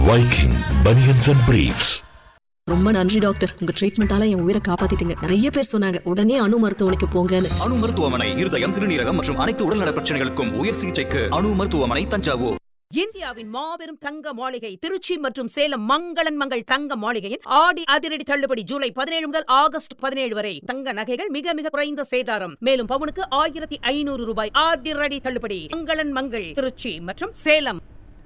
Viking Bunions and Briefs. ரொம்ப நன்றி doctor உங்க ட்ரீட்மெண்டால என் உயிரை காப்பாத்திட்டீங்க நிறைய பேர் சொன்னாங்க உடனே அணு மருத்துவமனைக்கு போங்கன்னு அணு மருத்துவமனை இருதயம் சிறுநீரகம் மற்றும் அனைத்து உடல்நல பிரச்சனைகளுக்கும் உயர் சிகிச்சைக்கு அணு மருத்துவமனை தஞ்சாவூர் இந்தியாவின் மாபெரும் தங்க மாளிகை திருச்சி மற்றும் சேலம் மங்களன் மங்கள் தங்க மாளிகையின் ஆடி அதிரடி தள்ளுபடி ஜூலை பதினேழு முதல் ஆகஸ்ட் பதினேழு வரை தங்க நகைகள் மிக மிக குறைந்த சேதாரம் மேலும் பவுனுக்கு ஆயிரத்தி ஐநூறு ரூபாய் அதிரடி தள்ளுபடி மங்களன் மங்கள் திருச்சி மற்றும் சேலம்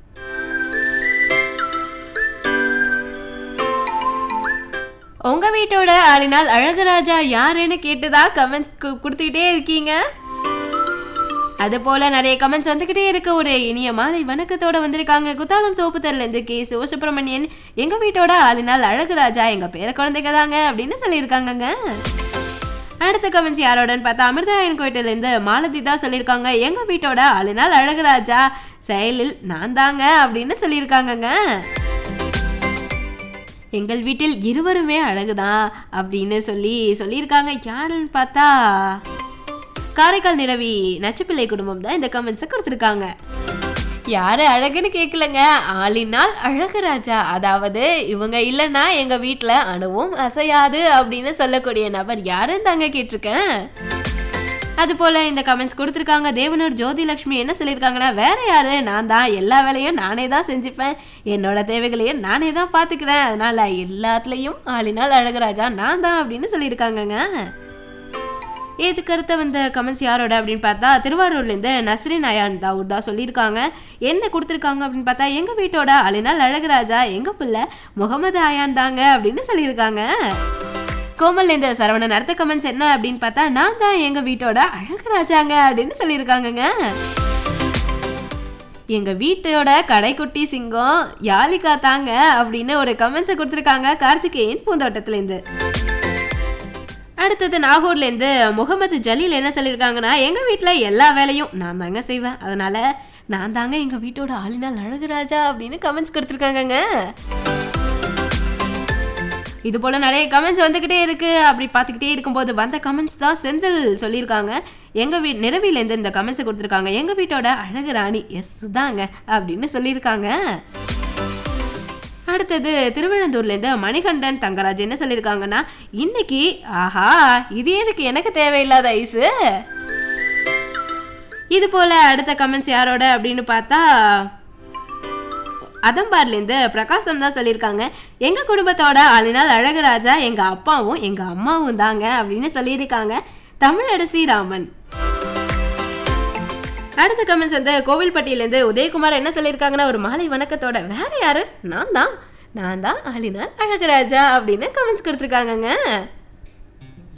உங்க வீட்டோட ஆளினால் அழகுராஜா யாருன்னு கேட்டுதா கமெண்ட்ஸ் கொடுத்துக்கிட்டே இருக்கீங்க அது போல நிறைய கமெண்ட்ஸ் வந்துகிட்டே இருக்கு ஒரு இனிய மாலை வணக்கத்தோட வந்திருக்காங்க குத்தாலம் தோப்புத்தர்ல இருந்து கே சிவசுப்பிரமணியன் எங்க வீட்டோட ஆளினால் அழகுராஜா எங்க பேர குழந்தைங்க தாங்க அப்படின்னு சொல்லியிருக்காங்கங்க அடுத்த கமெண்ட்ஸ் யாரோடன்னு பார்த்தா அமிர்தாயன் கோயிட்டில இருந்து மாலதி தான் சொல்லியிருக்காங்க எங்க வீட்டோட ஆளினால் அழகுராஜா செயலில் நான் தாங்க அப்படின்னு சொல்லியிருக்காங்கங்க எங்கள் வீட்டில் இருவருமே அழகுதான் அப்படின்னு சொல்லி சொல்லியிருக்காங்க யாருன்னு பார்த்தா காரைக்கால் நிலவி நச்சுப்பிள்ளை குடும்பம் தான் இந்த கமெண்ட்ஸை கொடுத்துருக்காங்க யாரு அழகுன்னு கேட்கலங்க ஆளினால் அழகுராஜா அதாவது இவங்க இல்லைன்னா எங்க வீட்டில் அணுவும் அசையாது அப்படின்னு சொல்லக்கூடிய நபர் யாருன்னு தாங்க கேட்டிருக்கேன் அது போல இந்த கமெண்ட்ஸ் கொடுத்துருக்காங்க தேவனூர் ஜோதி லட்சுமி என்ன சொல்லியிருக்காங்கன்னா வேற யாரு நான் தான் எல்லா வேலையும் நானே தான் செஞ்சுப்பேன் என்னோட தேவைகளையும் நானே தான் பார்த்துக்கிறேன் அதனால எல்லாத்துலேயும் ஆளினால் அழகராஜா நான் தான் அப்படின்னு சொல்லியிருக்காங்கங்க இதுக்கு அடுத்த வந்த கமெண்ட்ஸ் யாரோட அப்படின்னு பார்த்தா திருவாரூர்லேருந்து நஸ்ரின் அயான் தாவூர் தான் சொல்லியிருக்காங்க என்ன கொடுத்துருக்காங்க அப்படின்னு பார்த்தா எங்கள் வீட்டோட ஆளினால் அழகராஜா எங்கள் பிள்ளை முகமது அயான் தாங்க அப்படின்னு சொல்லியிருக்காங்க கோமல்லேருந்து சரவணன் அடுத்த கமெண்ட்ஸ் என்ன அப்படின்னு பார்த்தா நான் தான் எங்கள் வீட்டோட அழகராஜாங்க அப்படின்னு சொல்லியிருக்காங்கங்க எங்கள் வீட்டோட கடைக்குட்டி சிங்கம் யாழிகா தாங்க அப்படின்னு ஒரு கமெண்ட்ஸை கொடுத்துருக்காங்க கார்த்திகேயன் பூந்தோட்டத்துலேருந்து அடுத்தது நாகூர்லேருந்து முகமது ஜலீல் என்ன சொல்லியிருக்காங்கன்னா எங்கள் வீட்டில் எல்லா வேலையும் நான் தாங்க செய்வேன் அதனால் நான் தாங்க எங்கள் வீட்டோட ஆளினால் அழகுராஜா அப்படின்னு கமெண்ட்ஸ் கொடுத்துருக்காங்கங்க இது போல் நிறைய கமெண்ட்ஸ் வந்துக்கிட்டே இருக்குது அப்படி பார்த்துக்கிட்டே இருக்கும்போது வந்த கமெண்ட்ஸ் தான் செந்தில் சொல்லியிருக்காங்க எங்கள் வீ நிறவிலேருந்து இந்த கமெண்ட்ஸை கொடுத்துருக்காங்க எங்கள் வீட்டோட அழகு ராணி எஸ் தாங்க அப்படின்னு சொல்லியிருக்காங்க அடுத்தது திருவிழந்தூர்லேருந்து மணிகண்டன் தங்கராஜ் என்ன சொல்லியிருக்காங்கன்னா இன்னைக்கு ஆஹா இது எதுக்கு எனக்கு தேவையில்லாத ஐஸு இது போல் அடுத்த கமெண்ட்ஸ் யாரோட அப்படின்னு பார்த்தா அதம்பார்லேருந்து பிரகாசம் தான் சொல்லியிருக்காங்க எங்கள் குடும்பத்தோட ஆளினால் அழகராஜா எங்கள் அப்பாவும் எங்கள் அம்மாவும் தாங்க அப்படின்னு சொல்லியிருக்காங்க தமிழரசி ராமன் அடுத்த கமெண்ட்ஸ் வந்து கோவில்பட்டியிலேருந்து உதயகுமார் என்ன சொல்லியிருக்காங்கன்னா ஒரு மாலை வணக்கத்தோட வேற யாரு நான் தான் நான் தான் ஆளினால் அழகராஜா அப்படின்னு கமெண்ட்ஸ் கொடுத்துருக்காங்கங்க